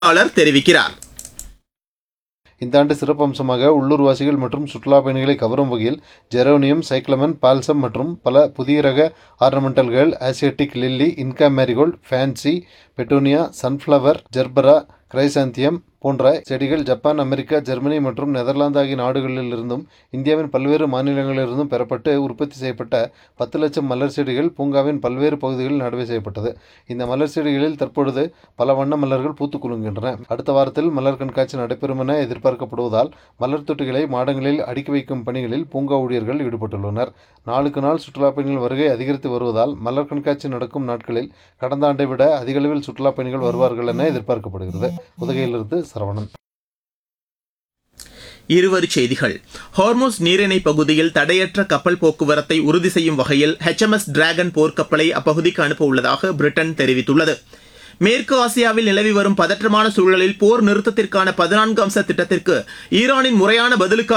செய்தியாளர் தெரிவிக்கிறார் இந்த ஆண்டு சிறப்பம்சமாக உள்ளூர்வாசிகள் மற்றும் சுற்றுலா பயணிகளை கவரும் வகையில் ஜெரோனியம் சைக்ளமன் பால்சம் மற்றும் பல புதிய ரக ஆர்னமெண்டல்கள் Asiatic lily Inca marigold fancy petunia sunflower gerbera chrysanthemum போன்ற செடிகள் ஜப்பான் அமெரிக்கா ஜெர்மனி மற்றும் நெதர்லாந்து ஆகிய நாடுகளிலிருந்தும் இந்தியாவின் பல்வேறு மாநிலங்களிலிருந்தும் பெறப்பட்டு உற்பத்தி செய்யப்பட்ட பத்து லட்சம் மலர் செடிகள் பூங்காவின் பல்வேறு பகுதிகளில் நடவு செய்யப்பட்டது இந்த மலர் செடிகளில் தற்பொழுது பல வண்ண மலர்கள் பூத்துக் குலுங்குகின்றன அடுத்த வாரத்தில் மலர் கண்காட்சி நடைபெறும் என எதிர்பார்க்கப்படுவதால் மலர் தொட்டிகளை மாடங்களில் அடுக்கி வைக்கும் பணிகளில் பூங்கா ஊழியர்கள் ஈடுபட்டுள்ளனர் நாளுக்கு நாள் சுற்றுலா பயணிகள் வருகை அதிகரித்து வருவதால் மலர் கண்காட்சி நடக்கும் நாட்களில் கடந்த ஆண்டை விட அதிக அளவில் சுற்றுலா பயணிகள் வருவார்கள் என எதிர்பார்க்கப்படுகிறது உதகையிலிருந்து சரவணன் இருவரிச் செய்திகள் ஹார்மோஸ் நீரிணை பகுதியில் தடையற்ற கப்பல் போக்குவரத்தை உறுதி செய்யும் வகையில் HMS டிராகன் போர்க்கப்பலை அப்பகுதிக்கு அனுப்ப உள்ளதாக பிரிட்டன் தெரிவித்துள்ளது மேற்கு ஆசியாவில் நிலவி வரும் பதற்றமான சூழலில் போர் நிறுத்தத்திற்கான பதினான்கு அம்ச திட்டத்திற்கு ஈரானின் முறையான பதிலுக்கான